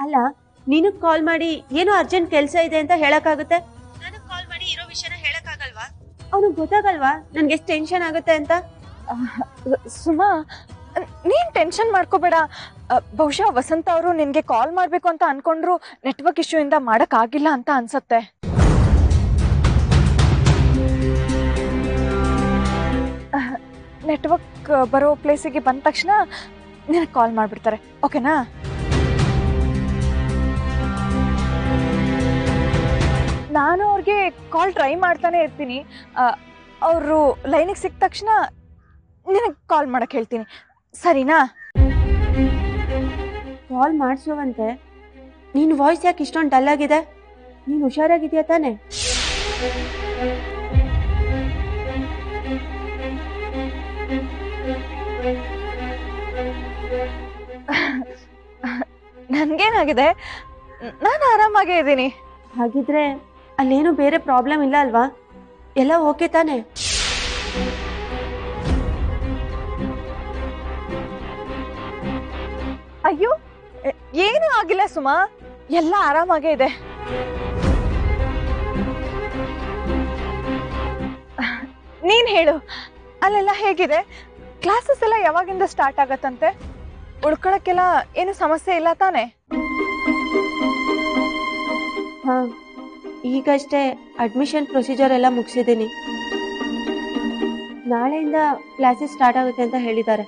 ಅಲ್ಲ ನಿನಗ್ ಕಾಲ್ ಮಾಡಿ ಏನೋ ಅರ್ಜೆಂಟ್ ಕೆಲಸ ಇದೆ ಅಂತ ಹೇಳಕ್ಕಾಗುತ್ತೆ ನನಗ್ ಕಾಲ್ ಮಾಡಿ ಇರೋ ವಿಷಯನ ಹೇಳಕ್ಕಾಗಲ್ವಾ ಅವನಿಗೆ ಗೊತ್ತಾಗಲ್ವಾ ನನ್ಗೆ ಎಷ್ಟು ಟೆನ್ಷನ್ ಆಗುತ್ತೆ ಅಂತ ಸುಮಾ ನೀನ್ ಟೆನ್ಷನ್ ಮಾಡ್ಕೋಬೇಡ ಆ, ಬಹುಶಃ ವಸಂತ ಅವರು ನಿನ್ಗೆ ಕಾಲ್ ಮಾಡ್ಬೇಕು ಅಂತ ಅನ್ಕೊಂಡ್ರು ನೆಟ್ವರ್ಕ್ ಇಶ್ಯೂ ಇಂದ ಮಾಡಕ್ ಆಗಿಲ್ಲ ಅಂತ ಅನ್ಸತ್ತೆ ನೆಟ್ವರ್ಕ್ ಬರೋ ಪ್ಲೇಸಿಗೆ ಬಂದ ತಕ್ಷಣ ನಿನಗೆ ಕಾಲ್ ಮಾಡ್ಬಿಡ್ತಾರೆ ಓಕೆನಾ ನಾನು ಅವ್ರಿಗೆ ಕಾಲ್ ಟ್ರೈ ಮಾಡ್ತಾನೆ ಇರ್ತೀನಿ ಅವರು ಲೈನಿಗೆ ಸಿಕ್ಕ ತಕ್ಷಣ ನಿನಗೆ ಕಾಲ್ ಮಾಡಕ್ಕೆ ಹೇಳ್ತೀನಿ ಸರಿನಾ ಕಾಲ್ ಮಾಡಿಸುವಂತೆ ನಿನ್ ವಾಯ್ಸ್ ಯಾಕೆ ಇಷ್ಟೊಂದು ಡಲ್ ಆಗಿದೆ ನೀನ್ ಹುಷಾರಾಗಿದ್ಯಾ ತಾನೆ ನನಗೇನಾಗಿದೆ ನಾನು ಆರಾಮಾಗೇ ಇದ್ದೀನಿ ಹಾಗಿದ್ರೆ ಅಲ್ಲೇನು ಬೇರೆ ಪ್ರಾಬ್ಲಮ್ ಇಲ್ಲ ಅಲ್ವಾ ಎಲ್ಲ ಓಕೆ ತಾನೆ ಅಯ್ಯೋ ಎ- ಏನೂ ಆಗಿಲ್ಲ ಸುಮಾ ಎಲ್ಲ ಆರಾಮಾಗೇ ಇದೆ ನೀನ್ ಹೇಳು ಅಲ್ಲೆಲ್ಲ ಹೇಗಿದೆ ಕ್ಲಾಸಸ್ ಎಲ್ಲ ಯಾವಾಗಿಂದ ಸ್ಟಾರ್ಟ್ ಆಗತ್ತಂತೆ ಉಳ್ಕೊಳಕ್ಕೆಲ್ಲ ಏನು ಸಮಸ್ಯೆ ಇಲ್ಲ ತಾನೆ ಹಾ ಈಗಷ್ಟೇ ಅಡ್ಮಿಷನ್ ಪ್ರೊಸೀಜರ್ ಎಲ್ಲ ಮುಗಿಸಿದ್ದೀನಿ ನಾಳೆಯಿಂದ ಕ್ಲಾಸಸ್ ಸ್ಟಾರ್ಟ್ ಆಗುತ್ತೆ ಅಂತ ಹೇಳಿದ್ದಾರೆ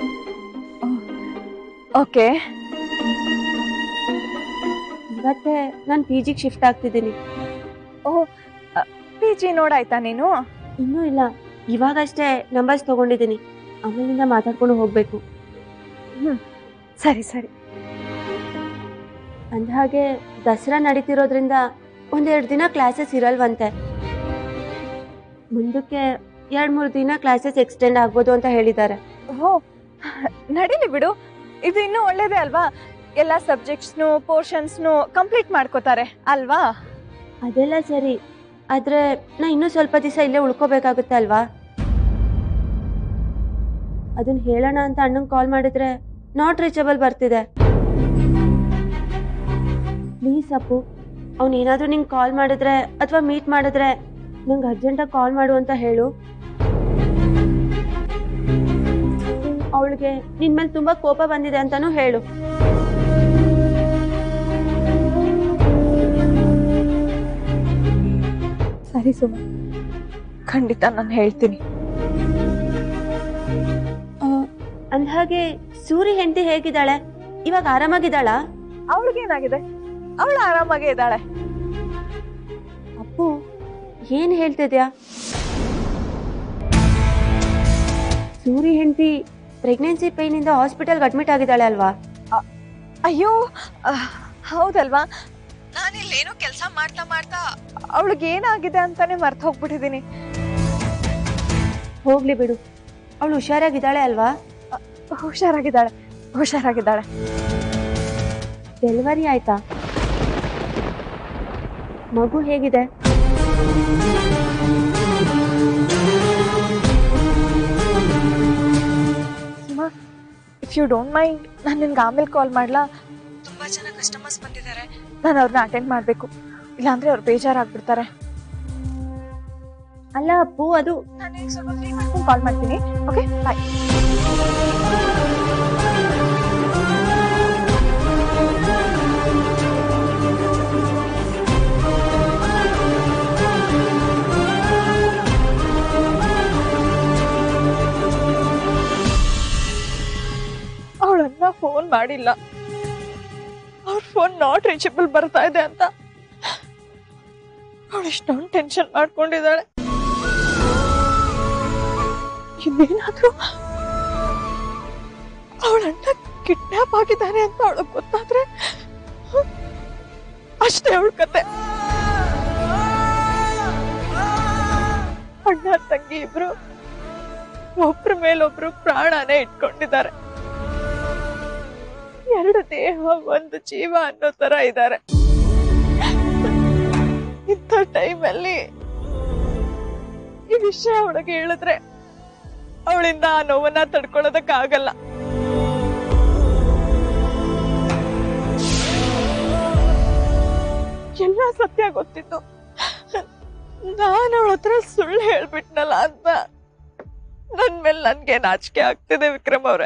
ಓಕೆ ಇವತ್ತೇ ನಾನು ಪಿ ಜಿಗೆ ಶಿಫ್ಟ್ ಆಗ್ತಿದ್ದೀನಿ ಪಿ ಜಿ ನೋಡಾಯ್ತಾ ನೀನು ಇನ್ನೂ ಇಲ್ಲ ಇವಾಗಷ್ಟೇ ನಂಬರ್ಸ್ ತಗೊಂಡಿದ್ದೀನಿ ಆಮೇಲಿಂದ ಮಾತಾಡ್ಕೊಂಡು ಹೋಗಬೇಕು ಸರಿ ಸರಿ ಅಂದಹಾಗೆ ದಸರಾ ನಡೀತಿರೋದ್ರಿಂದ ಒಂದೆರಡು ದಿನ ಕ್ಲಾಸಸ್ ಇರಲ್ವಂತೆ ಮುಂದಕ್ಕೆ ಎರಡು ಮೂರು ದಿನ ಕ್ಲಾಸಸ್ ಎಕ್ಸ್ಟೆಂಡ್ ಆಗ್ಬೋದು ಅಂತ ಹೇಳಿದ್ದಾರೆ ಓ ನಡೀಲಿ ಬಿಡು ಇದು ಇನ್ನೂ ಒಳ್ಳೇದೇ ಅಲ್ವಾ ಎಲ್ಲ ಸಬ್ಜೆಕ್ಟ್ಸ್ನು ಪೋರ್ಷನ್ಸ್ನು ಕಂಪ್ಲೀಟ್ ಮಾಡ್ಕೋತಾರೆ ಅಲ್ವಾ ಅದೆಲ್ಲ ಸರಿ ಆದ್ರೆ ನಾ ಇನ್ನೂ ಸ್ವಲ್ಪ ದಿವಸ ಇಲ್ಲೇ ಉಳ್ಕೋಬೇಕಾಗುತ್ತೆ ಅಲ್ವಾ ಅದನ್ನ ಹೇಳೋಣ ಅಂತ ಅಣ್ಣಂಗೆ ಕಾಲ್ ಮಾಡಿದ್ರೆ ನಾಟ್ ರೀಚಬಲ್ ಬರ್ತಿದೆ ಪ್ಲೀಸ್ ಅಪ್ಪು ಅವ್ನು ಏನಾದರೂ ನಿಂಗೆ ಕಾಲ್ ಮಾಡಿದ್ರೆ ಅಥವಾ ಮೀಟ್ ಮಾಡಿದ್ರೆ ನಂಗೆ ಅರ್ಜೆಂಟಾಗಿ ಕಾಲ್ ಮಾಡು ಅಂತ ಹೇಳು ಅವಳಿಗೆ ನಿನ್ ಮೇಲೆ ತುಂಬಾ ಕೋಪ ಬಂದಿದೆ ಅಂತಾನೂ ಹೇಳು ಸರಿ ಸುಮ ಖಂಡಿತ ನಾನು ಹೇಳ್ತೀನಿ ಅಂದಹಾಗೆ ಸೂರಿ ಹೆಂಡತಿ ಹೇಗಿದ್ದಾಳೆ ಇವಾಗ ಆರಾಮಾಗಿದ್ದಾಳಾ ಅವಳಿಗೇನಾಗಿದೆ ಅವಳು ಆರಾಮಾಗೇ ಇದ್ದಾಳೆ ಅಪ್ಪು ಏನ್ ಹೇಳ್ತಿದ್ಯಾ ಸೂರಿ ಹೆಂಡತಿ ಪ್ರೆಗ್ನೆನ್ಸಿ ಪೈನಿಂದ ಹಾಸ್ಪಿಟಲ್ಗೆ ಅಡ್ಮಿಟ್ ಆಗಿದ್ದಾಳೆ ಅಲ್ವಾ ಅಯ್ಯೋ ಅಹ್, ಹೌದಲ್ವಾ ನಾನಿಲ್ಲೇನೋ ಕೆಲಸ ಮಾಡ್ತಾ ಮಾಡ್ತಾ ಅವಳಿಗೆ ಏನಾಗಿದೆ ಅಂತಾನೆ ಮರ್ತು ಹೋಗ್ಬಿಟ್ಟಿದ್ದೀನಿ ಹೋಗ್ಲಿ ಬಿಡು ಅವಳು ಹುಷಾರಾಗಿದ್ದಾಳೆ ಅಲ್ವಾ ಹುಷಾರಾಗಿದ್ದಾಳೆ ಹುಷಾರಾಗಿದ್ದಾಳೆ ಡೆಲಿವರಿ ಆಯ್ತಾ ಮಗು ಹೇಗಿದೆ Suma if you don't mind ನಾನು ನಿನ್ಗೆ ಆಮೇಲೆ ಕಾಲ್ ಮಾಡ್ಲಾ ತುಂಬಾ ಜನ ಕಸ್ಟಮರ್ಸ್ ಬಂದಿದ್ದಾರೆ ನಾನು ಅವ್ರನ್ನ ಅಟೆಂಡ್ ಮಾಡಬೇಕು ಇಲ್ಲಾಂದ್ರೆ ಅವ್ರು ಬೇಜಾರಾಗ್ಬಿಡ್ತಾರೆ ಅಲ್ಲ ಅಪ್ಪು ಅದು ನಾನು ಈಗ ಸ್ವಲ್ಪ ಫ್ರೀ ಮಾಡ್ಕೊಂಡು ಕಾಲ್ ಮಾಡ್ತೀನಿ ಓಕೆ ಬಾಯ್ ಅವಳನ್ನ ಫೋನ್ ಮಾಡಿಲ್ಲ ಅವ್ರ ಫೋನ್ ನಾಟ್ ರೀಚಬಲ್ ಬರ್ತಾ ಇದೆ ಅಂತ ಅವಳು ಇಷ್ಟೊಂದು ಟೆನ್ಷನ್ ಮಾಡ್ಕೊಂಡಿದ್ದಾಳೆ ಇನ್ನೇನಾದ್ರೂ ಅವಳ ಅಣ್ಣ ಕಿಡ್ನಾಪ್ ಆಗಿದ್ದಾನೆ ಅಂತ ಅವಳಿಗೆ ಗೊತ್ತಾದ್ರೆ ಅಷ್ಟೇ ಅವಳ ಕತೆ ಅಣ್ಣ ತಂಗಿ ಇಬ್ರು ಒಬ್ರ ಮೇಲೊಬ್ರು ಪ್ರಾಣನೇ ಇಟ್ಕೊಂಡಿದ್ದಾರೆ ಎರಡು ದೇಹ ಒಂದು ಜೀವ ಅನ್ನೋ ತರ ಇದ್ದಾರೆ ಇಂಥ ಟೈಮಲ್ಲಿ ಈ ವಿಷಯ ಅವಳಿಗೆ ಹೇಳಿದ್ರೆ ಅವಳಿಂದ ಆ ನೋವನ್ನ ತಡ್ಕೊಳ್ಳೋದಕ್ಕಾಗಲ್ಲ ಸತ್ಯ ಗೊತ್ತಿತ್ತು ನಾನು ಅವಳ ಹತ್ರ ಸುಳ್ಳು ಹೇಳ್ಬಿಟ್ನಲ್ಲ ಅಂತ ನನ್ ಮೇಲೆ ನನ್ಗೆ ನಾಚಿಕೆ ಆಗ್ತಿದೆ ವಿಕ್ರಮ್ ಅವ್ರೆ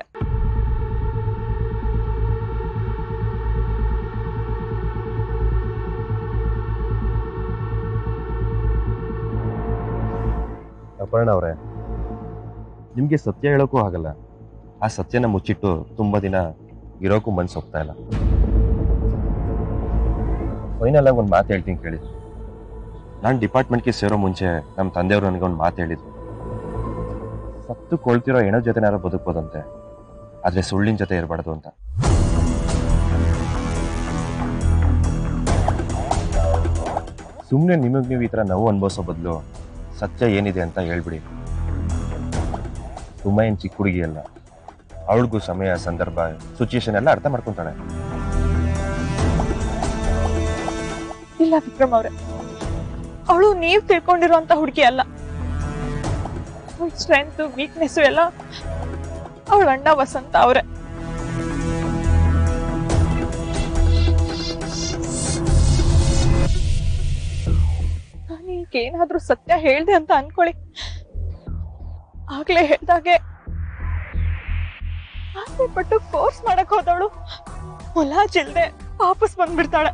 ಅಪರ್ಣ ಅವರೇ ನಿಮಗೆ ಸತ್ಯ ಹೇಳೋಕ್ಕೂ ಆಗಲ್ಲ ಆ ಸತ್ಯನ ಮುಚ್ಚಿಟ್ಟು ತುಂಬ ದಿನ ಇರೋಕ್ಕೂ ಮನ್ಸು ಹೋಗ್ತಾ ಇಲ್ಲ ಫೈನಲ್ ಆಗಿ ಒಂದು ಮಾತು ಹೇಳ್ತೀನಿ ಕೇಳಿ ನಾನು ಡಿಪಾರ್ಟ್ಮೆಂಟ್ಗೆ ಸೇರೋ ಮುಂಚೆ ನಮ್ಮ ತಂದೆಯವರು ನನಗೆ ಒಂದು ಮಾತು ಹೇಳಿದ್ರು ಸತ್ತು ಕೊಳ್ತಿರೋ ಹೆಣೋ ಜೊತೆನಾರು ಬದುಕ್ಬೋದಂತೆ ಆದರೆ ಸುಳ್ಳಿನ ಜೊತೆ ಇರಬಾರ್ದು ಅಂತ ಸುಮ್ಮನೆ ನಿಮಗೆ ನೀವು ಈ ಥರ ನೋವು ಅನುಭವಿಸೋ ಬದಲು ಸತ್ಯ ಏನಿದೆ ಅಂತ ಹೇಳ್ಬಿಡಿ ತುಂಬ ಏನು ಚಿಕ್ಕ ಹುಡುಗಿ ಅಲ್ಲ ಅವಳಿಗೂ ಸಮಯ ಸಂದರ್ಭ ಸಿಚುಯೇಷನ್ ಎಲ್ಲ ಅರ್ಥ ಮಾಡ್ಕೊಂತಾಳೆ ಇಲ್ಲ ವಿಕ್ರಮ್ ಅವ್ರೆ ಅವಳು ನೀವ್ ತಿಳ್ಕೊಂಡಿರುವಂತ ಹುಡುಗಿ ಅಲ್ಲ ಸ್ಟ್ರೆಂತ್ ವೀಕ್ನೆಸ್ ಎಲ್ಲ ಅವಳ ಅಣ್ಣ ವಸಂತ ಅವ್ರೆ ನಾನೀಗ ಏನಾದ್ರೂ ಸತ್ಯ ಹೇಳ್ದೆ ಅಂತ ಅನ್ಕೊಳ್ಳಿ ಆಗ್ಲೇ ಹೇಳ್ದಾಗೆ ಆಸೆ ಪಟ್ಟು ಕೋರ್ಸ್ ಮಾಡಕ್ ಹೋದವಳು ಮುಲಾಜಿಲ್ದೆ ವಾಪಸ್ ಬಂದ್ಬಿಡ್ತಾಳೆ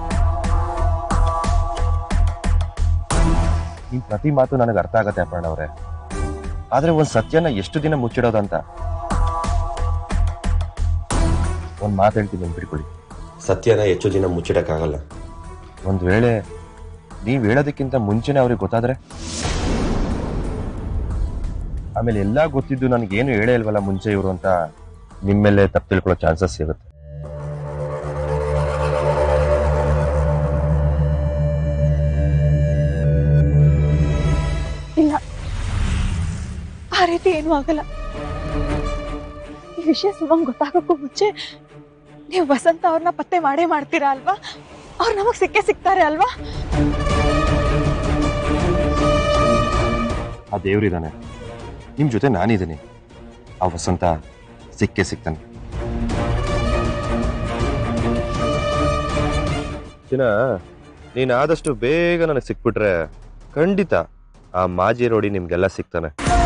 ನಿಮ್ಮ ಪ್ರತಿ ಮಾತು ನನಗೆ ಅರ್ಥ ಆಗತ್ತೆ ಅಪರ್ಣ ಅವರೇ ಆದ್ರೆ ಒಂದು ಸತ್ಯನ ಎಷ್ಟು ದಿನ ಮುಚ್ಚಿಡೋದಂತ ಒಂದು ಮಾತು ಹೇಳ್ತೀನಿ ನೆನ್ಪಿಟ್ಕೊಳ್ಳಿ ಸತ್ಯನ ಹೆಚ್ಚು ದಿನ ಮುಚ್ಚಿಡಕ್ಕಾಗಲ್ಲ ಒಂದು ವೇಳೆ ನೀವು ಹೇಳೋದಕ್ಕಿಂತ ಮುಂಚೆನೆ ಅವ್ರಿಗೆ ಗೊತ್ತಾದ್ರೆ ಆಮೇಲೆ ಎಲ್ಲ ಗೊತ್ತಿದ್ದು ನನಗೇನು ಹೇಳೇ ಇಲ್ವಲ್ಲ ಮುಂಚೆ ಇವರು ಅಂತ ನಿಮ್ಮ ಮೇಲೆ ತಪ್ಪು ತಿಳ್ಕೊಳ್ಳೋ ಚಾನ್ಸಸ್ ಇರುತ್ತೆ ಇಲ್ಲ ಆ ರೀತಿ ಏನೂ ಆಗಲ್ಲ ಈ ವಿಷಯ ಸುಮಂಗ್ ಗೊತ್ತಾಗಕ್ಕೂ ಮುಂಚೆ ನೀವು ವಸಂತ ಅವ್ರನ್ನ ಪತ್ತೆ ಮಾಡೇ ಮಾಡ್ತೀರಾ ಅಲ್ವಾ ಅವ್ರು ನಮಗ್ ಸಿಕ್ಕೇ ಸಿಗ್ತಾರೆ ಅಲ್ವಾ ಆ ದೇವ್ರಿದ್ದಾನೆ ನಿಮ್ಮ ಜೊತೆ ನಾನಿದ್ದೀನಿ ಆ ವಸಂತ ಸಿಕ್ಕೇ ಸಿಗ್ತಾನೆ ಚಿನ್ನ ನೀನು ಆದಷ್ಟು ಬೇಗ ನನಗೆ ಸಿಕ್ಬಿಟ್ರೆ ಖಂಡಿತ ಆ ಮಾಜಿ ರೋಡಿ ನಿಮ್ಗೆಲ್ಲ ಸಿಗ್ತಾನೆ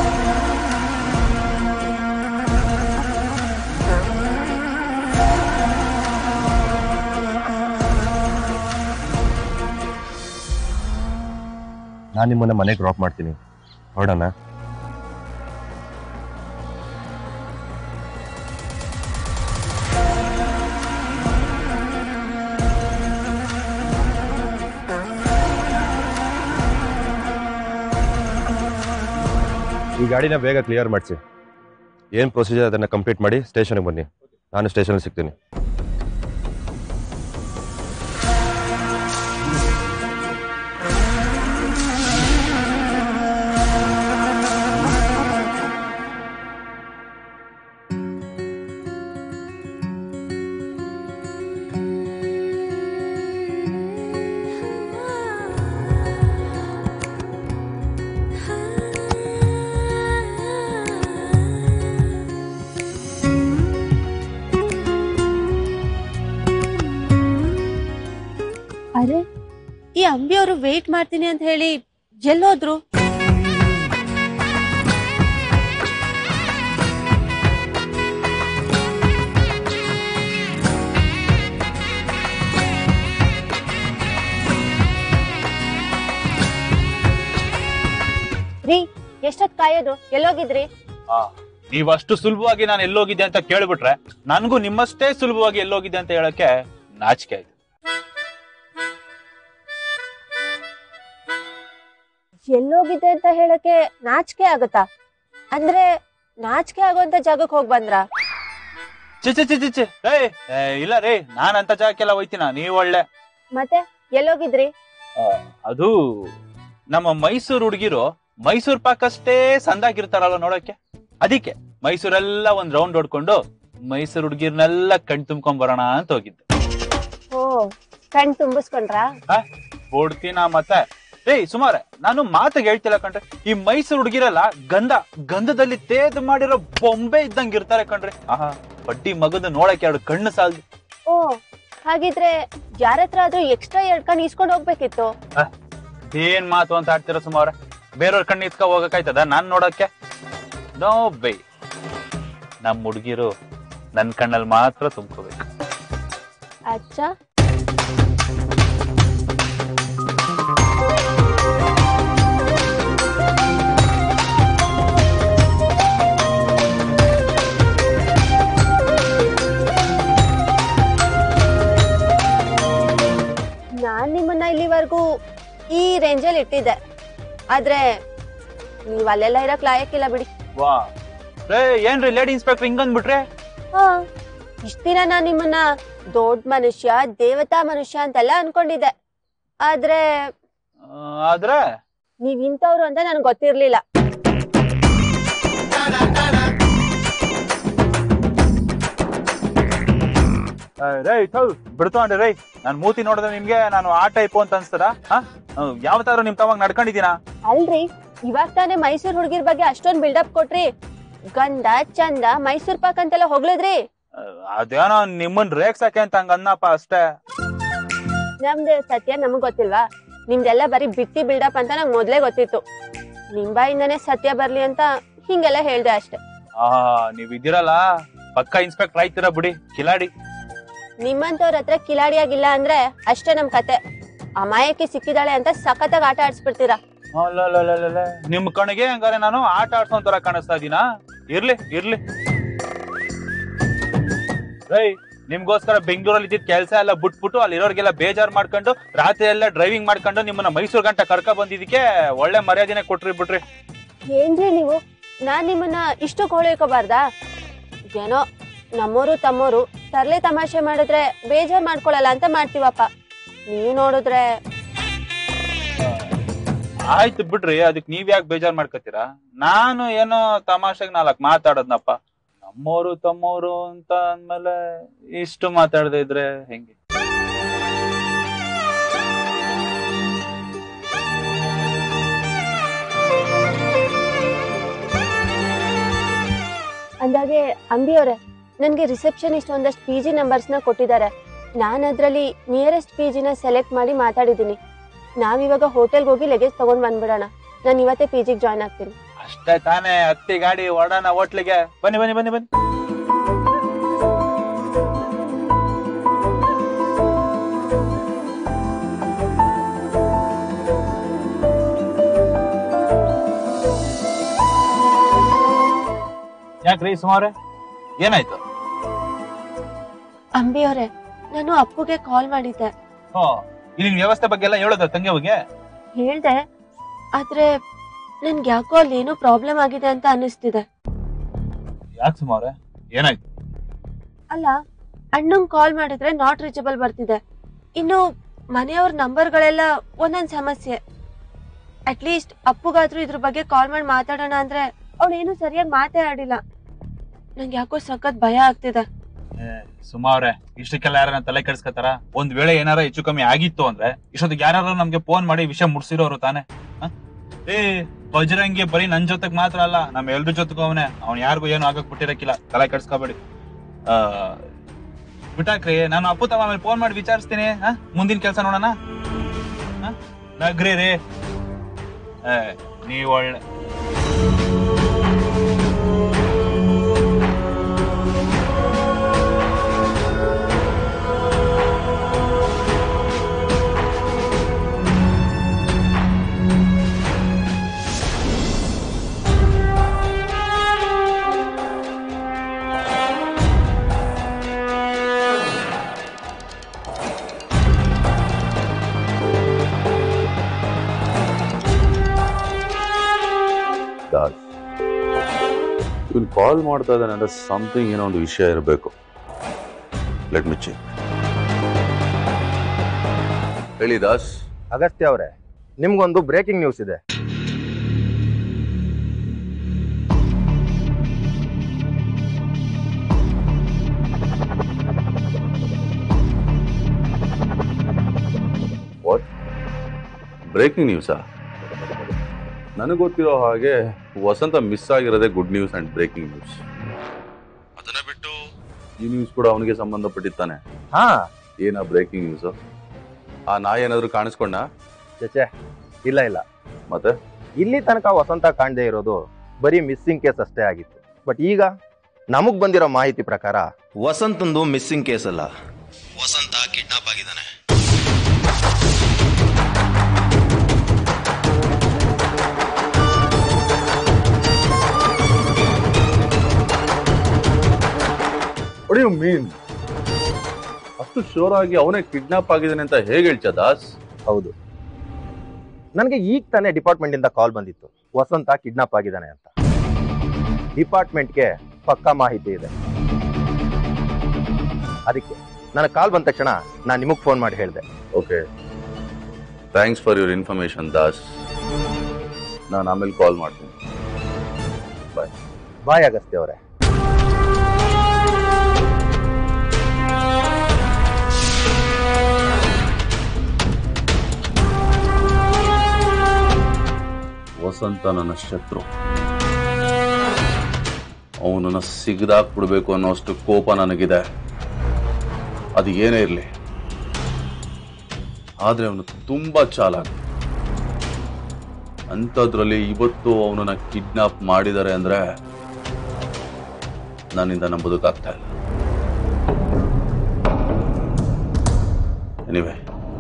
ನಾನು ನಿಮ್ಮನ್ನ ಮನೆಗೆ ಡ್ರಾಪ್ ಮಾಡ್ತೀನಿ ಹೊರಡೋಣ ಈ ಗಾಡಿನ ಬೇಗ ಕ್ಲಿಯರ್ ಮಾಡಿಸಿ ಏನು ಪ್ರೊಸೀಜರ್ ಅದನ್ನು ಕಂಪ್ಲೀಟ್ ಮಾಡಿ ಸ್ಟೇಷನ್ಗೆ ಬನ್ನಿ ನಾನು ಸ್ಟೇಷನಲ್ಲಿ ಸಿಗ್ತೀನಿ ಅರೆ ಈ ಅಂಬಿ ಅವರು ವೇಟ್ ಮಾಡ್ತೀನಿ ಅಂತ ಹೇಳಿ ಎಲ್ಲೋದ್ರು ರೀ ಎಷ್ಟೊತ್ ಕಾಯೋದು ಎಲ್ಲೋಗಿದ್ರಿ ಆ, ನೀವಷ್ಟು ಸುಲಭವಾಗಿ ನಾನು ಎಲ್ಲೋಗಿದ್ದೆ ಅಂತ ಕೇಳ್ಬಿಟ್ರೆ ನನಗೂ ನಿಮ್ಮಷ್ಟೇ ಸುಲಭವಾಗಿ ಎಲ್ಲೋಗಿದ್ದೆ ಅಂತ ಹೇಳಕ್ಕೆ ನಾಚಿಕೆ ಆಯ್ತು ಎಲ್ಲೋಗಿದ್ದೆ ಅಂತ ಹೇಳಕ್ಕೆ ನಾಚಿಕೆ ಆಗುತ್ತಾ ಅಂದ್ರೆ ನಾಚಿಕೆ ಆಗುವಂತ ಜಾಗಕ್ಕೆ ಹೋಗ್ ಬಂದ್ರ ಚಿ ಚಿ ಚಿ ಚಿ ಚಿ ಏಯ್ ಏ, ಇಲ್ಲ ರೀ ನಾನ್ ಅಂತ ಜಾಗಕ್ಕೆಲ್ಲ ಹೋಯ್ತೀನ ನೀವ್ ಒಳ್ಳೆ ಮತ್ತೆ ಎಲ್ಲೋಗಿದ್ರಿ ಆ, ಅದು ನಮ್ಮ ಮೈಸೂರು ಹುಡುಗಿರು ಮೈಸೂರ್ ಪಾಕಷ್ಟೇ ಸಂದಾಗಿರ್ತಾರಲ್ಲ ನೋಡಕ್ಕೆ ಅದಕ್ಕೆ ಮೈಸೂರೆಲ್ಲ ಒಂದ್ ರೌಂಡ್ ಹೊಡ್ಕೊಂಡು ಮೈಸೂರು ಹುಡುಗಿರ್ನೆಲ್ಲ ಕಣ್ ತುಂಬ್ಕೊಂಡ್ ಬರೋಣ ಅಂತ ಹೋಗಿದ್ದೆ ಓ ಕಣ್ ತುಂಬಿಸ್ಕೊಂಡ್ರಾ ಕೊಡ್ತೀನ ಮತ್ತೆ ಏಯ್ ಸುಮಾರೆ ನಾನು ಮಾತಾಗ ಹೇಳ್ತಿಲ್ಲ ಕಣ್ರಿ ಈ ಮೈಸೂರು ಹುಡುಗಿರಲ್ಲ ಗಂಧ ಗಂಧದಲ್ಲಿ ತೇದು ಮಾಡಿರೋ ಬೊಂಬೆ ಇದ್ದಂಗ್ ಇರ್ತಾರೆ ಕಣ್ರಿ ಆಹಾ ಬಡ್ಡಿ ಮಗದ ನೋಡಕ್ಕೆ ಎರಡು ಕಣ್ಣು ಸಾಲದು ಓ ಹಾಗಿದ್ರೆ ಯಾರ ಹತ್ರ ಆದ್ರೂ ಎಕ್ಸ್ಟ್ರಾ ಎರಡ್ ಕಣ್ ಇಸ್ಕೊಂಡ್ ಹೋಗ್ಬೇಕಿತ್ತು ಏನ್ ಮಾತು ಅಂತ ಆಡ್ತೀರ ಸುಮಾರ ಬೇರೆಯವ್ರ ಕಣ್ಣು ಇತ್ಕ ಹೋಗಕ್ಕಾಯ್ತದ ನಾನ್ ನೋಡಕ್ಕೆ ನೋ ಬೈ ನಮ್ ಹುಡುಗಿರು ನನ್ ಕಣ್ಣಲ್ಲಿ ಮಾತ್ರ ತುಂಬ್ಕೋಬೇಕು ಅಚ್ಚ ನಾನ್ ನಿಮ್ಮನ್ನ ಇಲ್ಲಿವರೆಗೂ ಈ ರೇಂಜಲ್ಲಿ ಇಟ್ಟಿದ್ದೆ ಆದ್ರೆ ನೀವ್ ಅಲ್ಲೆಲ್ಲ ಇರಕ್ ಲಾಯಕ್ಕಿಲ್ಲ ಬಿಡಿ ವಾ ರೇ ಏನ್ರಿ ಲೇಡಿ ಇನ್ಸ್ಪೆಕ್ಟರ್ ಹಿಂಗಂದ್ಬಿಟ್ರೆ ಹಾ ಇಷ್ಟ ದಿನ ನಾನ್ ನಿಮ್ಮನ್ನ ದೊಡ್ಡ ಮನುಷ್ಯ ದೇವತಾ ಮನುಷ್ಯ ಅಂತೆಲ್ಲ ಅನ್ಕೊಂಡಿದ್ದೆ ಆದ್ರೆ ಆ, ಆದ್ರೆ ನೀವ್ ಇಂಥವ್ರು ಅಂತ ನನ್ಗೆ ಗೊತ್ತಿರ್ಲಿಲ್ಲ ಆ, ರೇ ಥು, ಬಿಡ್ತೊಂಡ್ರಿ ರೈ ನಾನ್ ಮೂತಿ ನೋಡಿದ್ರೆ ನಿಮ್ಗೆ ನಾನು ಆ ಟೈಪು ಅಂತ ಅನ್ಸ್ತದ ಯಾವತ್ತಾದ್ರೂ ನಿಮ್ ತವಾಗ ನಡ್ಕೊಂಡಿದ್ದೀನಾ ಅಲ್ರಿ ಇವಾಗ ತಾನೇ ಮೈಸೂರ್ ಹುಡುಗಿರ್ ಬಗ್ಗೆ ಅಷ್ಟೊಂದ್ ಬಿಲ್ಡಪ್ ಕೊಟ್ರಿ ಗಂಡ ಚಂದ ಮೈಸೂರ್ ಪಾಕ್ ಅಂತೆಲ್ಲ ಹೊಗಳಿದ್ರಿ ಆ, ಅದೇನೋ ನಿಮ್ಮನ್ ರೇಗ್ಸಕ್ಕೆ ಅಂತ ಹಂಗ ಅನ್ನಪ್ಪ ಅಷ್ಟೇ ನಮ್ದು ಸತ್ಯ ನಮಗ್ ಗೊತ್ತಿಲ್ವಾ ನಿಮ್ದೆಲ್ಲ ಬರೀ ಬಿಟ್ಟಿ ಬಿಲ್ಡಪ್ ಅಂತ ನಂಗೆ ಮೊದ್ಲೇ ಗೊತ್ತಿತ್ತು ನಿಮ್ ಬಾಯಿಂದಾನೇ ಸತ್ಯ ಬರ್ಲಿ ಅಂತ ಹಿಂಗೆಲ್ಲ ಹೇಳ್ದೆ ಅಷ್ಟೆ ಆ ನೀವ್ ಇದ್ದೀರಲ್ಲ ಪಕ್ಕ ಇನ್ಸ್ಪೆಕ್ಟರ್ ಆಯ್ತೀರ ಬಿಡಿ ಕಿಲಾಡಿ ನಿಮ್ಮಂತವ್ರ ಹತ್ರ ಕಿಲಾಡಿಯಾಗಿಲ್ಲ ಅಂದ್ರೆ ಅಷ್ಟೇ ನಮ್ ಕತೆ ಅಮಾಯಕ್ಕೆ ಸಿಕ್ಕಿದಾಳೆ ಅಂತ ಸಖತ್ತಾಗಿ ಆಟ ಆಡ್ಸ್ಬಿಡ್ತೀರಾ ಅಲ್ಲಲ್ಲಲ್ಲಲ್ಲಲ್ಲ. ನಿಮ್ ಕಣ್ಣಿಗೆ ಹಂಗಾರೆ ನಾನು ಆಟ ಆಡ್ಸೋನ್ ತರ ಕಾಣಿಸ್ತಾ ಇದೀನಾ ಇರ್ಲಿ ಇರ್ಲಿ ರೈ ನಿಮ್ಗೋಸ್ಕರ ಬೆಂಗಳೂರಲ್ಲಿ ಇದ್ದಿದ್ ಕೆಲಸ ಎಲ್ಲ ಬಿಟ್ಬಿಟ್ಟು ಅಲ್ಲಿರೋರ್ಗೆಲ್ಲ ಬೇಜಾರ್ ಮಾಡ್ಕೊಂಡು ರಾತ್ರಿ ಎಲ್ಲ ಡ್ರೈವಿಂಗ್ ಮಾಡ್ಕೊಂಡು ನಿಮ್ಮನ್ನ ಮೈಸೂರು ಗಂಟ ಕರ್ಕ ಬಂದಿದ್ದಕ್ಕೆ ಒಳ್ಳೆ ಮರ್ಯಾದೆನೆ ಕೊಟ್ರಿ ಬಿಟ್ರಿ ಏನ್ರಿ ನೀವು ನಾನ್ ನಿಮ್ಮನ್ನ ಇಷ್ಟು ಹೊಳಿಕೋಬಾರ್ದಾ ಏನೋ ನಮ್ಮೋರು ತಮ್ಮೋರು ತರ್ಲೆ ತಮಾಷೆ ಮಾಡಿದ್ರೆ ಬೇಜಾರ್ ಮಾಡ್ಕೊಳಲ್ಲ ಅಂತ ಮಾಡ್ತೀವಪ್ಪ ನೀವು ನೋಡಿದ್ರೆ ಆಯ್ತು ಬಿಡ್ರಿ ಅದಕ್ ನೀವ್ ಯಾಕೆ ಬೇಜಾರ್ ಮಾಡ್ಕೊತೀರಾ ನಾನು ಏನೋ ತಮಾಷೆಗೆ ನಾಲ್ಕ್ ಮಾತಾಡದ್ನಪ್ಪ ನಮ್ಮೋರು ತಮ್ಮೋರು ಅಂತ ಅಂದ್ಮೇಲೆ ಇಷ್ಟು ಮಾತಾಡದೆ ಇದ್ರೆ ಹೆಂಗೆ ಅಂದಾಗೆ ಅಂಬಿಯವರೇ ನನ್ಗೆ ರಿಸೆಪ್ಷನಿಸ್ಟ್ ಒಂದಷ್ಟು ಪಿ ಜಿ ನಂಬರ್ಸ್ನ ಕೊಟ್ಟಿದ್ದಾರೆ ನಾನು ಅದ್ರಲ್ಲಿ ನಿಯರೆಸ್ಟ್ ಪಿ ಜಿನ ಸೆಲೆಕ್ಟ್ ಮಾಡಿ ಮಾತಾಡಿದ್ದೀನಿ ನಾವಿವಾಗ ಹೋಟೆಲ್ಗೆ ಹೋಗಿ ಲಗೇಜ್ ತಗೊಂಡ್ ಬಂದ್ಬಿಡೋಣ ನಾನು ಇವತ್ತೇ ಪಿ ಜಿಗೆ ಜಾಯ್ನ್ ಆಗ್ತೀನಿ ಅಷ್ಟೇ ತಾನೇ ಹತ್ತಿ ಗಾಡಿ ಹೊಡೋಣ ಹೋಟ್ಲಿಗೆ ಬನ್ನಿ ಬನ್ನಿ ಬನ್ನಿ ಬನ್ನಿ ಯಾಕ್ರಿ ಸುಮಾರೆ ಏನಾಯ್ತು ಅಂಬಿಯವರೇ ನಾನು ಅಪ್ಪುಗೆ ಕಾಲ್ ಮಾಡಿದ್ದೆ ಓ ಇಲ್ಲಿ ವ್ಯವಸ್ಥೆ ಬಗ್ಗೆ ಎಲ್ಲ ಹೇಳೋದ ತಂಗಿ ಅವಿಗೆ ಹೇಳ್ದೆ ಆದ್ರೆ ನನ್ಗೆ ಯಾಕೋ ಅಲ್ಲಿ ಏನೋ ಪ್ರಾಬ್ಲಮ್ ಆಗಿದೆ ಅಂತ ಅನಿಸ್ತಿದೆ ಯಾಕೆ ಸುಮಾರೆ ಏನಾಯ್ತು ಅಲ್ಲ ಅಣ್ಣಂಗ್ ಕಾಲ್ ಮಾಡಿದ್ರೆ ನಾಟ್ ರೀಚಬಲ್ ಬರ್ತಿದೆ ಇನ್ನು ಮನೆಯವ್ರ ನಂಬರ್ಗಳೆಲ್ಲ ಒಂದೊಂದ್ ಸಮಸ್ಯೆ ಅಟ್ಲೀಸ್ಟ್ ಅಪ್ಪುಗಾದ್ರೂ ಇದ್ರ ಬಗ್ಗೆ ಕಾಲ್ ಮಾಡಿ ಮಾತಾಡೋಣ ಅಂದ್ರೆ ಅವಳೇನು ಸರಿಯಾಗಿ ಮಾತೇ ಆಡಿಲ್ಲ ನಂಗೆ ಯಾಕೋ ಸಖತ್ ಭಯ ಆಗ್ತಿದೆ ಸುಮಾರೆ ಇಷ್ಟಕ್ಕೆಲ್ಲ ಯಾರನ್ನ ತಲೆ ಕೆಡ್ಸ್ಕೊತಾರ ಒಂದ್ ವೇಳೆ ಏನಾರ ಹೆಚ್ಚು ಕಮ್ಮಿ ಆಗಿತ್ತು ಅಂದ್ರೆ ಇಷ್ಟೊತ್ತಿಗೆ ಯಾರು ನಮ್ಗೆ ಫೋನ್ ಮಾಡಿ ವಿಷಯ ಮುಡ್ಸಿರೋರು ತಾನೆ ಹ? ಏ ಬಜರಂಗಿ ಬರೀ ನನ್ ಜೊತೆಗ್ ಮಾತ್ರ ಅಲ್ಲ ನಮ್ ಎಲ್ರ ಜೊತೆಗೂ ಅವನೇ ಅವ್ನ್ ಯಾರಿಗೂ ಏನು ಆಗಕ್ ಬಿಟ್ಟಿರಕ್ಕಿಲ್ಲ ತಲೆ ಕೆಡ್ಸ್ಕೊಬೇಡಿ ಆ ಬಿಟ್ಟಾಕ್ರಿ ನಾನು ಅಪ್ಪು ತಮ್ಮ ಆಮೇಲೆ ಫೋನ್ ಮಾಡಿ ವಿಚಾರಿಸ್ತೀನಿ ಹ? ಮುಂದಿನ ಕೆಲಸ ನೋಡೋಣ ಹ? ನಗ್ರಿ ರೀ ಏ, ನೀವ್ ಒಳ್ಳೆ ದಾಸ್ ಇವನು ಕಾಲ್ ಮಾಡ್ತಾ ಇದ್ದಾನೆ ಅಂದ್ರೆ ಸಮಥಿಂಗ್ ಏನೋ ಒಂದು ವಿಷಯ ಇರಬೇಕು ಲೆಟ್ ಮಿ ಚೆಕ್ ಹೇಳಿ ದಾಸ್ ಅಗಸ್ತ್ಯ ಅವರೇ ನಿಮ್ಗೊಂದು ಬ್ರೇಕಿಂಗ್ ನ್ಯೂಸ್ ಇದೆ ವಾಟ್ ಬ್ರೇಕಿಂಗ್ ನ್ಯೂಸಾ ನನಗೆ ಗೊತ್ತಿರೋ ಹಾಗೆ ವಸಂತ ಮಿಸ್ ಆಗಿರೋದೇ good news and breaking news ಅದನ್ನ ಬಿಟ್ಟು ಈ ನ್ಯೂಸ್ ಕೂಡ ಅವನಿಗೆ ಸಂಬಂಧಪಟ್ಟಿತ್ತಾನೆ ಹಾ ಏನ ಬ್ರೇಕಿಂಗ್ ನ್ಯೂಸ್ ಆ ನಾಯಿ ಏನಾದ್ರು ಕಾಣಿಸ್ಕೊಂಡ ಚಚೆ ಇಲ್ಲ ಇಲ್ಲ ಮತ್ತೆ ಇಲ್ಲಿ ತನಕ ವಸಂತ ಕಾಣದೇ ಇರೋದು ಬರೀ ಮಿಸ್ಸಿಂಗ್ ಕೇಸ್ ಅಷ್ಟೇ ಆಗಿತ್ತು ಬಟ್ ಈಗ ನಮಗ್ ಬಂದಿರೋ ಮಾಹಿತಿ ಪ್ರಕಾರ ವಸಂತಂದು ಮಿಸ್ಸಿಂಗ್ ಕೇಸ್ ಅಲ್ಲ ವಸಂತ ಕಿಡ್ನಾಪ್ ಆಗಿದ್ದಾನೆ ಯು ಮೀನ್ ಅಷ್ಟು ಶೋರ್ ಆಗಿ ಅವನೇ ಕಿಡ್ನಾಪ್ ಆಗಿದ್ದಾನೆ ಅಂತ ಹೇಗೆ ಹೇಳ್ಚ ದಾಸ್ ಹೌದು ನನಗೆ ಈಗ ತಾನೇ ಡಿಪಾರ್ಟ್ಮೆಂಟ್ ಇಂದ ಕಾಲ್ ಬಂದಿತ್ತು ವಸಂತ ಕಿಡ್ನಾಪ್ ಆಗಿದ್ದಾನೆ ಅಂತ ಡಿಪಾರ್ಟ್ಮೆಂಟ್ಗೆ ಪಕ್ಕಾ ಮಾಹಿತಿ ಇದೆ ಅದಕ್ಕೆ ನನಗೆ ಕಾಲ್ ಬಂದ ತಕ್ಷಣ ನಾನು ನಿಮಗೆ ಫೋನ್ ಮಾಡಿ ಹೇಳಿದೆ okay thanks for your information Das ನಾನು ಆಮೇಲೆ ಕಾಲ್ ಮಾಡ್ತೀನಿ ಬಾಯ್ ಅಗಸ್ತ್ಯ ಅವರೇ ವಸಂತ ನನ್ನ ಶತ್ರು ಅವನನ್ನ ಸಿಗದಾಕ್ ಬಿಡ್ಬೇಕು ಅನ್ನೋಷ್ಟು ಕೋಪ ನನಗಿದೆ ಅದು ಏನೇ ಇರಲಿ ಆದ್ರೆ ಅವನು ತುಂಬಾ ಚಾಲಾಕ್ ಅಂಥದ್ರಲ್ಲಿ ಇವತ್ತು ಅವನನ್ನ ಕಿಡ್ನಾಪ್ ಮಾಡಿದ್ದಾರೆ ಅಂದ್ರೆ ನನ್ನಿಂದ ನಂಬೋದಕ್ಕಾಗ್ತಾ ಇಲ್ಲ ಎನಿವೆ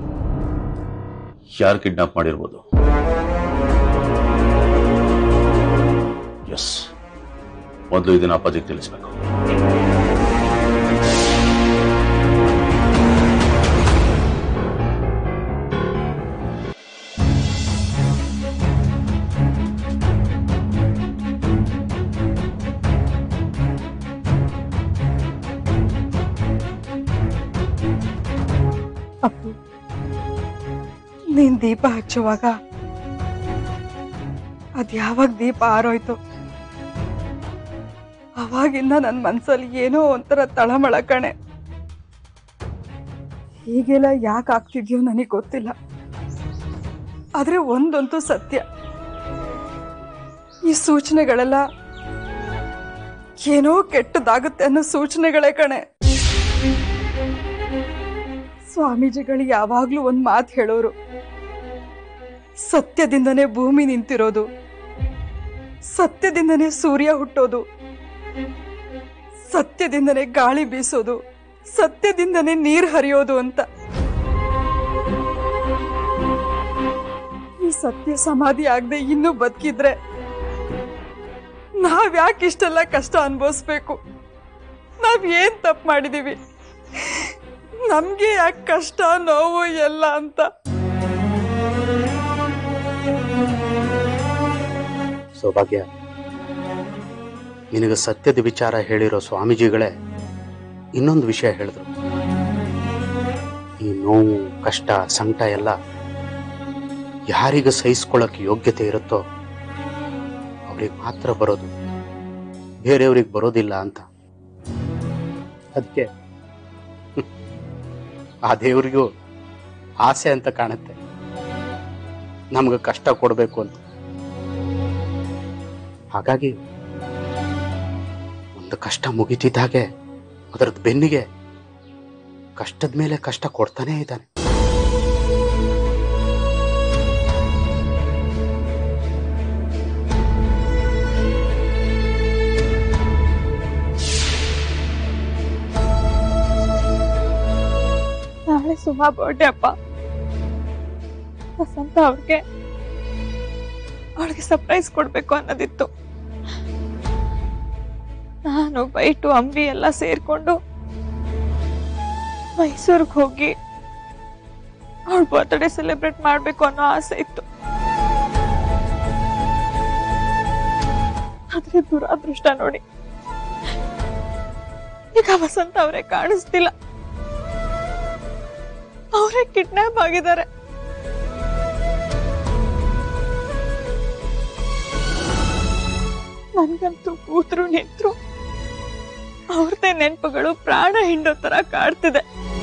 ಯಾರು ಕಿಡ್ನಾಪ್ ಮಾಡಿರ್ಬೋದು ಎಸ್ ಮೊದಲು ಇದನ್ನ ಅಪ್ಪಾಜಿಗೆ ತಿಳಿಸ್ಬೇಕು ಅಪ್ಪು ನೀನ್ ದೀಪ ಹಚ್ಚುವಾಗ ಅದ್ ಯಾವಾಗ ದೀಪ ಆರೋಯ್ತು ಅವಾಗಿಂದ ನನ್ನ ಮನ್ಸಲ್ಲಿ ಏನೋ ಒಂಥರ ತಳಮಳ ಕಣೆ ಹೀಗೆಲ್ಲ ಯಾಕೆ ಆಗ್ತಿದ್ಯೋ ನನಗೆ ಗೊತ್ತಿಲ್ಲ ಆದ್ರೆ ಒಂದಂತೂ ಸತ್ಯ ಈ ಸೂಚನೆಗಳೆಲ್ಲ ಏನೋ ಕೆಟ್ಟದಾಗುತ್ತೆ ಅನ್ನೋ ಸೂಚನೆಗಳೇ ಕಣೆ ಸ್ವಾಮೀಜಿಗಳು ಯಾವಾಗ್ಲೂ ಒಂದ್ ಮಾತು ಹೇಳೋರು ಸತ್ಯದಿಂದನೇ ಭೂಮಿ ನಿಂತಿರೋದು ಸತ್ಯದಿಂದನೇ ಸೂರ್ಯ ಹುಟ್ಟೋದು ಸತ್ಯದಿಂದನೇ ಗಾಳಿ ಬೀಸೋದು ಸತ್ಯದಿಂದನೇ ನೀರ್ ಹರಿಯೋದು ಅಂತ ಈ ಸತ್ಯ ಸಮಾಧಿ ಆಗದೆ ಇನ್ನೂ ಬದುಕಿದ್ರೆ ನಾವ್ ಯಾಕೆ ಇಷ್ಟೆಲ್ಲ ಕಷ್ಟ ಅನ್ಭವಿಸ್ಬೇಕು ನಾವ್ ಏನ್ ತಪ್ಪು ಮಾಡಿದೀವಿ ನಮ್ಗೆ ಯಾಕೆ ಕಷ್ಟ ನೋವು ಎಲ್ಲ ಅಂತ ಸೌಭಾಗ್ಯ ನಿನಗೆ ಸತ್ಯದ ವಿಚಾರ ಹೇಳಿರೋ ಸ್ವಾಮೀಜಿಗಳೇ ಇನ್ನೊಂದು ವಿಷಯ ಹೇಳಿದ್ರು ಈ ನೋವು ಕಷ್ಟ ಸಂಕಟ ಎಲ್ಲ ಯಾರಿಗೆ ಸಹಿಸ್ಕೊಳ್ಳೋಕೆ ಯೋಗ್ಯತೆ ಇರುತ್ತೋ ಅವ್ರಿಗೆ ಮಾತ್ರ ಬರೋದು ಬೇರೆಯವ್ರಿಗೆ ಬರೋದಿಲ್ಲ ಅಂತ ಅದಕ್ಕೆ ಆ ದೇವ್ರಿಗೂ ಆಸೆ ಅಂತ ಕಾಣುತ್ತೆ ನಮ್ಗೆ ಕಷ್ಟ ಕೊಡಬೇಕು ಅಂತ ಹಾಗಾಗಿ ಒಂದು ಕಷ್ಟ ಮುಗಿತಿದ್ದಾಗೆ ಅದರದ್ದು ಬೆನ್ನಿಗೆ ಕಷ್ಟದ ಮೇಲೆ ಕಷ್ಟ ಕೊಡ್ತಾನೇ ಇದ್ದಾನೆ ನಾಳೆ ಸುಮಾ ಬರ್ಡೇ ಅಪ್ಪ ವಸಂತ ಅವ್ರಿಗೆ ಅವಳಿಗೆ ಸರ್ಪ್ರೈಸ್ ಕೊಡ್ಬೇಕು ಅನ್ನೋದಿತ್ತು ನಾನು ಬೈಟು ಅಂಬಿ ಎಲ್ಲ ಸೇರ್ಕೊಂಡು ಮೈಸೂರಿಗೆ ಹೋಗಿ ಅವಳ ಬರ್ತ್ಡೇ ಸೆಲೆಬ್ರೇಟ್ ಮಾಡ್ಬೇಕು ಅನ್ನೋ ಆಸೆ ಇತ್ತು ಆದ್ರೆ ದುರಾದೃಷ್ಟ ನೋಡಿ ಈಗ ವಸಂತ ಅವರೇ ಕಾಣಿಸ್ತಿಲ್ಲ ಅವರೇ ಕಿಡ್ನಾಪ್ ಆಗಿದ್ದಾರೆ ನನ್ಗಂತೂ ಕೂತ್ರು ನಿಂತ್ರು ಅವ್ರದೇ ನೆನಪುಗಳು ಪ್ರಾಣ ಹಿಂಡೋ ತರ ಕಾಡ್ತಿದೆ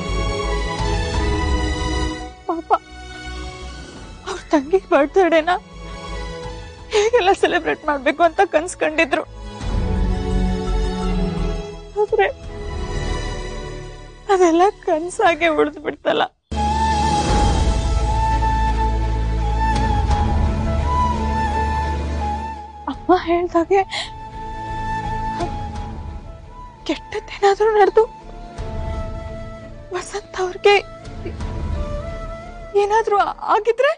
ಪಾಪ ಅವ್ರ ತಂಗಿ ಬರ್ತ್ಡೇನ ಹೇಗೆಲ್ಲ ಸೆಲೆಬ್ರೇಟ್ ಮಾಡ್ಬೇಕು ಅಂತ ಕನ್ಸ್ಕೊಂಡಿದ್ರು ಆದ್ರೆ ಅದೆಲ್ಲ ಕನ್ಸಾಗೆ ಉಳಿದು ಬಿಡ್ತಲ್ಲ ಅಮ್ಮ ಹೇಳ್ದಾಗೆ ಕೆಟ್ಟದ್ದೇನಾದ್ರೂ ನಡೆದು ವಸಂತ ಅವ್ರಿಗೆ ಏನಾದ್ರೂ ಆಗಿದ್ರೆ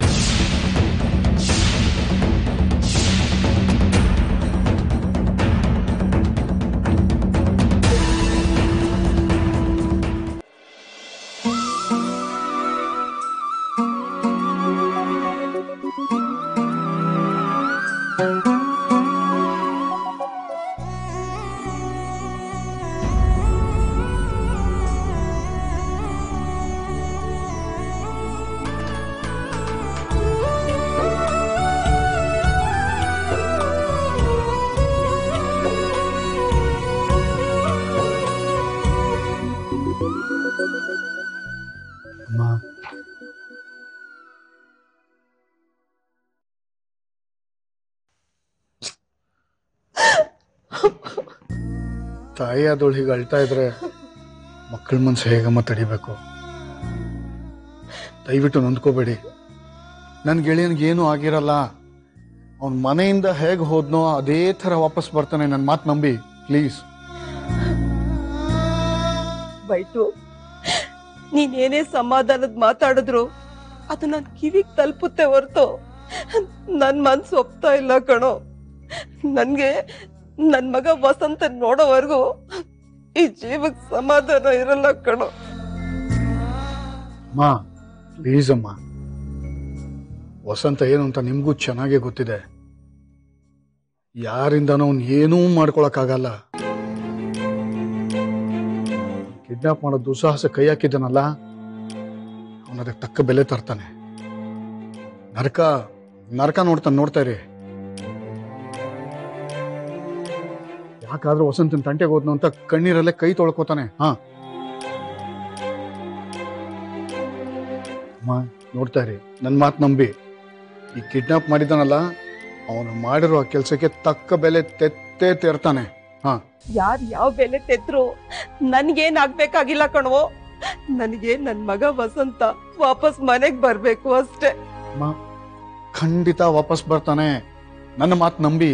ಅಮ್ಮ ತಾಯಿ ಆದವಳು ಹೀಗೆ ಅಳ್ತಾ ಇದ್ರೆ ಮಕ್ಕಳ ಮನ್ಸು ಹೇಗಮ್ಮ ತಡಿಬೇಕು ದಯವಿಟ್ಟು ನೊಂದ್ಕೋಬೇಡಿ ನನ್ನ ಗೆಳೆಯನಿಗೆ ಏನೂ ಆಗಿರಲ್ಲ ಅವನ ಮನೆಯಿಂದ ಹೇಗೆ ಹೋದ್ನೋ ಅದೇ ಥರ ವಾಪಸ್ ಬರ್ತಾನೆ ನನ್ನ ಮಾತು ನಂಬಿ ಪ್ಲೀಸ್ ಬೈಟು ನೀನೇನೇ ಸಮಾಧಾನದ ಮಾತಾಡಿದ್ರು ಅದು ನನ್ ಕಿವಿಗ್ ತಲುಪುತ್ತೆ ಹೊರ್ತು ನನ್ ಮನ್ಸು ಒಪ್ತಾ ಇಲ್ಲ ಕಣೋ ನನ್ಗೆ ನನ್ ಮಗ ವಸಂತ ನೋಡೋವರೆಗೂ ಈ ಜೀವಕ್ ಸಮಾಧಾನ ಇರಲ್ಲ ಕಣೋ ಅಮ್ಮ ಪ್ಲೀಸ್ ಅಮ್ಮ ವಸಂತ ಏನು ಅಂತ ನಿಮಗೂ ಚೆನ್ನಾಗೇ ಗೊತ್ತಿದೆ ಯಾರಿಂದನೂ ಅವ್ನು ಏನೂ ಮಾಡ್ಕೊಳಕ್ಕಾಗಲ್ಲ ಕಿಡ್ನಾಪ್ ಮಾಡೋ ದುಸ್ಸಾಹಸ ಕೈ ಹಾಕಿದ್ದಾನಲ್ಲ ಅವನ ಅದಕ್ಕೆ ತಕ್ಕ ಬೆಲೆ ತರ್ತಾನೆ ನರಕ ನರಕ ನೋಡ್ತಾನೆ ನೋಡ್ತಾ ಇರಿ ಯಾಕಾದ್ರೂ ವಸಂತನ ತಂಟೆಗೆ ಹೋದ್ನು ಅಂತ ಕಣ್ಣೀರಲ್ಲೇ ಕೈ ತೊಳ್ಕೊತಾನೆ ಹಾ ಅಮ್ಮ ನೋಡ್ತಾ ಇರಿ ನನ್ನ ಮಾತು ನಂಬಿ ಈ ಕಿಡ್ನಾಪ್ ಮಾಡಿದಾನಲ್ಲ ಅವನು ಮಾಡಿರೋ ಆ ಕೆಲಸಕ್ಕೆ ತಕ್ಕ ಬೆಲೆ ತೆತ್ತೇ ತೆರ್ತಾನೆ ಹಾ ಯಾರ್ ಯಾವ ಬೆಲೆ ತೆದ್ರು ನನ್ಗೇನ್ ಆಗ್ಬೇಕಾಗಿಲ್ಲ ಕಣೋ ನನಗೆ ನನ್ ಮಗ ವಸಂತ ವಾಪಸ್ ಮನೆಗ್ ಬರ್ಬೇಕು ಅಷ್ಟೇ ಖಂಡಿತ ವಾಪಸ್ ಬರ್ತಾನೆ ನನ್ನ ಮಾತು ನಂಬಿ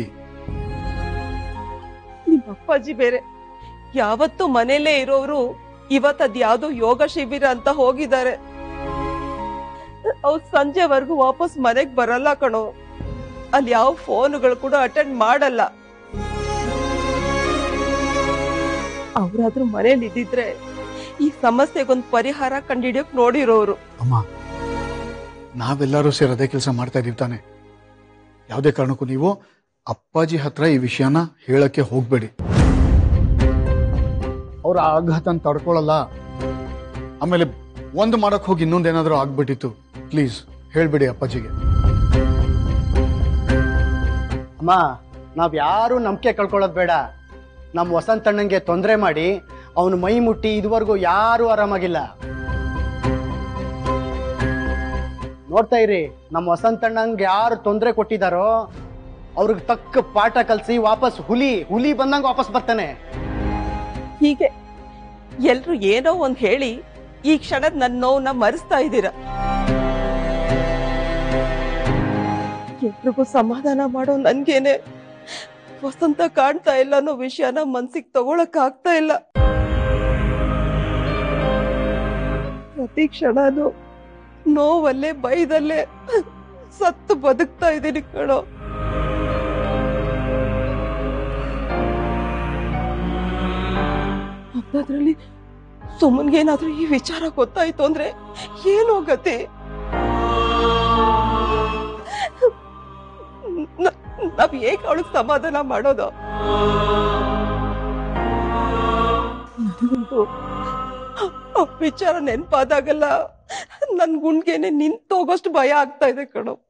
ನಿಮ್ಮ ಅಪ್ಪಾಜಿ ಬೇರೆ ಯಾವತ್ತು ಮನೇಲೇ ಇರೋರು ಇವತ್ ಅದ್ ಯಾವ್ದೋ ಯೋಗ ಶಿಬಿರ ಅಂತ ಹೋಗಿದ್ದಾರೆ ಅವ್ರು ಸಂಜೆವರೆಗೂ ವಾಪಸ್ ಮನೆಗ್ ಬರಲ್ಲ ಕಣೋ ಅಲ್ಲಿ ಯಾವ ಫೋನ್ಗಳು ಕೂಡ ಅಟೆಂಡ್ ಮಾಡಲ್ಲ ಅವ್ರಾದ್ರೂ ಮನೇಲಿ ಇದ್ದಿದ್ರೆ ಈ ಸಮಸ್ಯೆಗೊಂದ್ ಪರಿಹಾರ ಕಂಡಿಡಿಯೋಕ್ ನೋಡಿರೋರು ಅಮ್ಮ ನಾವೆಲ್ಲರೂ ಸೇರಿ ಅದೇ ಕೆಲಸ ಮಾಡ್ತಾ ಇದೀವಿ ತಾನೆ ಯಾವುದೇ ಕಾರಣಕ್ಕೂ ನೀವು ಅಪ್ಪಾಜಿ ಹತ್ರ ಈ ವಿಷಯನ ಹೇಳಕ್ಕೆ ಹೋಗ್ಬೇಡಿ ಅವ್ರ ಆಘಾತನ ತಡ್ಕೊಳಲ್ಲ ಆಮೇಲೆ ಒಂದು ಮಾಡಕ್ ಹೋಗಿ ಇನ್ನೊಂದೇನಾದ್ರೂ ಆಗ್ಬಿಟ್ಟಿತ್ತು ಪ್ಲೀಸ್ ಹೇಳ್ಬಿಡಿ ಅಪ್ಪಾಜಿಗೆ ಅಮ್ಮ ನಾವ್ ಯಾರು ನಂಬಿಕೆ ಕಳ್ಕೊಳ್ಳೋದು ಬೇಡ ನಮ್ಮ ವಸಂತಣ್ಣಂಗೆ ತೊಂದರೆ ಮಾಡಿ ಅವನು ಮೈ ಮುಟ್ಟಿ ಇದುವರೆಗೂ ಯಾರು ಆರಾಮಾಗಿಲ್ಲ ನೋಡ್ತಾ ಇರಿ ನಮ್ಮ ವಸಂತಣ್ಣಂಗೆ ಯಾರು ತೊಂದರೆ ಕೊಟ್ಟಿದಾರೋ ಅವ್ರಿಗೆ ತಕ್ಕ ಪಾಠ ಕಲ್ಸಿ ವಾಪಸ್ ಹುಲಿ ಹುಲಿ ಬಂದಂಗ ವಾಪಸ್ ಬರ್ತಾನೆ ಹೀಗೆ ಎಲ್ರು ಏನೋ ಒಂದ್ ಹೇಳಿ ಈ ಕ್ಷಣದ ನನ್ನ ನೋವನ್ನ ಮರೆಸ್ತಾ ಇದ್ದೀರಾ ಎಲ್ರಿಗೂ ಸಮಾಧಾನ ಮಾಡೋ ನನ್ಗೇನೆ ವಸಂತ ಕಾಣ್ತಾ ಇಲ್ಲ ಅನ್ನೋ ವಿಷಯನ ಮನ್ಸಿಗೆ ತಗೊಳಕ್ ಆಗ್ತಾ ಇಲ್ಲ ಪ್ರತಿ ಕ್ಷಣನು ನೋವಲ್ಲೇ ಬೈದಲ್ಲೇ ಸತ್ತು ಬದುಕ್ತಾ ಇದ್ದೀನಿ ಕಣೋ ಅಂಥದ್ರಲ್ಲಿ ಸುಮನ್ಗೇನಾದ್ರೂ ಈ ವಿಚಾರ ಗೊತ್ತಾಯ್ತು ಅಂದ್ರೆ ಏನು ಗತಿ ನ- ನಾವ್ ಹೇಗ್ ಅವಳಿಗೆ ಸಮಾಧಾನ ಮಾಡೋದು ನನಗಂತೂ ಆ ವಿಚಾರ ನೆನ್ಪಾದಾಗಲ್ಲ ನನ್ ಗುಂಡ್ಗೆನೆ ನಿಂತೋಗೋಷ್ಟು ಭಯ ಆಗ್ತಾ ಇದೆ ಕಣೋ